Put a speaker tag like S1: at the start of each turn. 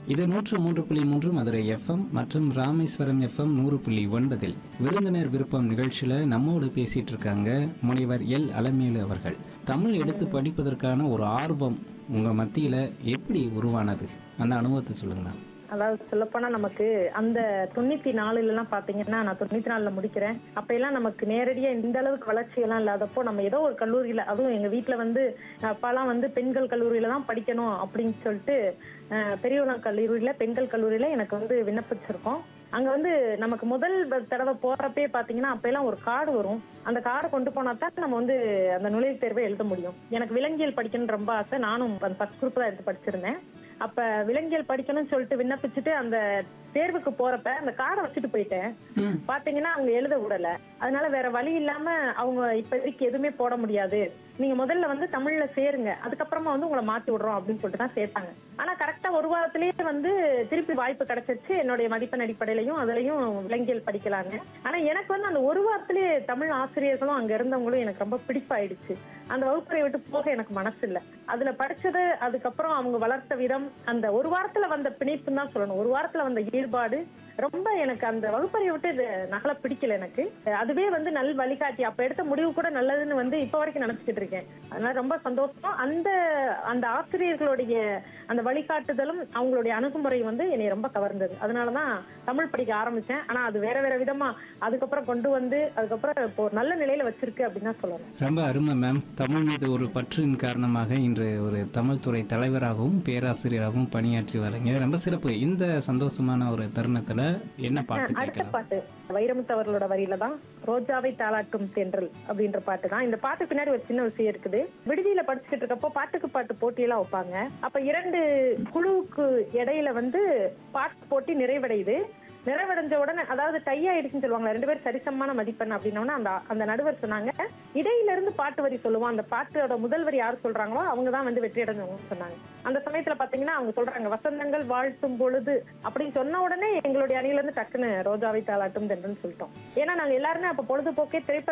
S1: இது நூற்று மூன்று புள்ளி மூன்று மதுரை எஃப்எம் மற்றும் ராமேஸ்வரம் எஃப்எம் நூறு புள்ளி ஒன்பதில் விருந்தினர் விருப்பம் நிகழ்ச்சியில் நம்மோடு பேசிட்டு இருக்காங்க முனைவர் எல் அலமேலு அவர்கள் தமிழ் எடுத்து படிப்பதற்கான ஒரு ஆர்வம் உங்கள் மத்தியில் எப்படி உருவானது அந்த அனுபவத்தை சொல்லுங்க மேம்
S2: அதாவது சொல்லப்போனா நமக்கு அந்த தொண்ணூத்தி நாலுல எல்லாம் பாத்தீங்கன்னா நான் தொண்ணூத்தி நாலுல முடிக்கிறேன் அப்ப எல்லாம் நமக்கு நேரடியா இந்த அளவுக்கு வளர்ச்சி எல்லாம் இல்லாதப்போ நம்ம ஏதோ ஒரு கல்லூரியில அதுவும் எங்க வீட்டுல வந்து அப்பாலாம் வந்து பெண்கள் கல்லூரியில தான் படிக்கணும் அப்படின்னு சொல்லிட்டு அஹ், பெரியவளம் கல்லூரியில பெண்கள் கல்லூரியில எனக்கு வந்து விண்ணப்பிச்சிருக்கோம் அங்க வந்து நமக்கு முதல் ப- தடவை போறப்பே பாத்தீங்கன்னா அப்ப எல்லாம் ஒரு கார்டு வரும் அந்த கார்டை கொண்டு போனா தான் நம்ம வந்து அந்த நுழைவுத் தேர்வை எழுத முடியும் எனக்கு விலங்கியல் படிக்கணும்னு ரொம்ப ஆசை நானும் ஃபர்ஸ்ட் குரூப் தான் எடுத்து படிச்சிருந்தேன் அப்ப விலங்கியல் படிக்கணும்னு சொல்லிட்டு விண்ணப்பிச்சுட்டு அந்த தேர்வுக்கு போறப்ப அந்த கார்டை வச்சுட்டு போயிட்டேன்
S1: ம்
S2: பாத்தீங்கன்னா அவங்க எழுத விடல அதனால வேற வழி இல்லாம அவங்க இப்போதைக்கு எதுவுமே போட முடியாது நீங்க முதல்ல வந்து தமிழ்ல சேருங்க அதுக்கப்புறமா வந்து உங்களை மாத்தி விடுறோம் அப்படின்னு சொல்லிட்டு தான் சேர்த்தாங்க ஆனா கரெக்டா ஒரு வாரத்திலேயே வந்து திருப்பி வாய்ப்பு கிடைச்சிருச்சு என்னுடைய மதிப்பெண் அடிப்படையிலையும் அதுலயும் விலங்கியல் படிக்கலாங்க ஆனா எனக்கு வந்து அந்த ஒரு வாரத்திலேயே தமிழ் ஆசிரியர்களும் அங்க இருந்தவங்களும் எனக்கு ரொம்ப பிடிப்பாயிடுச்சு அந்த வகுப்பறை விட்டு போக எனக்கு மனசு இல்ல அதுல படிச்சது அதுக்கப்புறம் அவங்க வளர்த்த விதம் அந்த ஒரு வாரத்துல வந்த பிணைப்புன்னு தான் சொல்லணும் ஒரு வாரத்துல வந்த ஈடுபாடு ரொம்ப எனக்கு அந்த வகுப்பறையை விட்டு இது நகல பிடிக்கல எனக்கு அதுவே வந்து நல் வழிகாட்டி அப்ப எடுத்த முடிவு கூட நல்லதுன்னு வந்து இப்ப வரைக்கும் நினைச்சுக்கிட்டு இருக்கேன் அதனால ரொம்ப சந்தோஷம் அந்த அந்த ஆசிரியர்களுடைய அந்த வழிகாட்டுதலும் அவங்களுடைய அணுகுமுறை வந்து என்னை ரொம்ப கவர்ந்தது அதனாலதான் தமிழ் படிக்க ஆரம்பிச்சேன் ஆனா அது வேற வேற விதமா அதுக்கப்புறம் கொண்டு வந்து அதுக்கப்புறம் இப்போ ஒரு நல்ல நிலையில வச்சிருக்கு அப்படின்னு தான் சொல்லணும்
S1: ரொம்ப அருமை மேம் தமிழ் மீது ஒரு பற்றின் காரணமாக இன்று ஒரு தமிழ் துறை தலைவராகவும் பேராசிரியராகவும் பணியாற்றி வரீங்க ரொம்ப சிறப்பு இந்த சந்தோஷமான ஒரு தருணத்துல என்ன பாட்டு
S2: அடுத்த
S1: கேட்கலாம்
S2: பாட்டு வைரமுத்து அவர்களோட வரியில தான் ரோஜாவை தாளாட்டும் தென்றல் அப்படின்ற பாட்டு தான் இந்த பாட்டு பின்னாடி ஒரு சின்ன விஷயம் இருக்குது விடுதியில படிச்சுட்டு இருக்கப்போ பாட்டுக்கு பாட்டு போட்டியெல்லாம் வைப்பாங்க அப்ப இரண்டு குழுவுக்கு இடையில வந்து பாட்டு போட்டி நிறைவடையுது நிறைவடைஞ்ச உடனே அதாவது டை ஆயிடுச்சுன்னு சொல்லுவாங்க ரெண்டு பேரும் சரிசமமான மதிப்பெண் அப்படின்னோன்னா அந்த அந்த நடுவர் சொன்னாங்க இடையில இருந்து பாட்டு வரி சொல்லுவோம் அந்த பாட்டோட முதல் வரி யார் சொல்றாங்களோ அவங்க தான் வந்து வெற்றி அடைஞ்சவங்க சொன்னாங்க அந்த சமயத்துல பாத்தீங்கன்னா அவங்க சொல்றாங்க வசந்தங்கள் வாழ்த்தும் பொழுது அப்படின்னு சொன்ன உடனே எங்களுடைய அணியில இருந்து டக்குன்னு ரோஜாவை தாளாட்டும் தென்றன்னு சொல்லிட்டோம் ஏன்னா நாங்க எல்லாருமே அப்ப பொழுதுபோக்கே திரைப்பட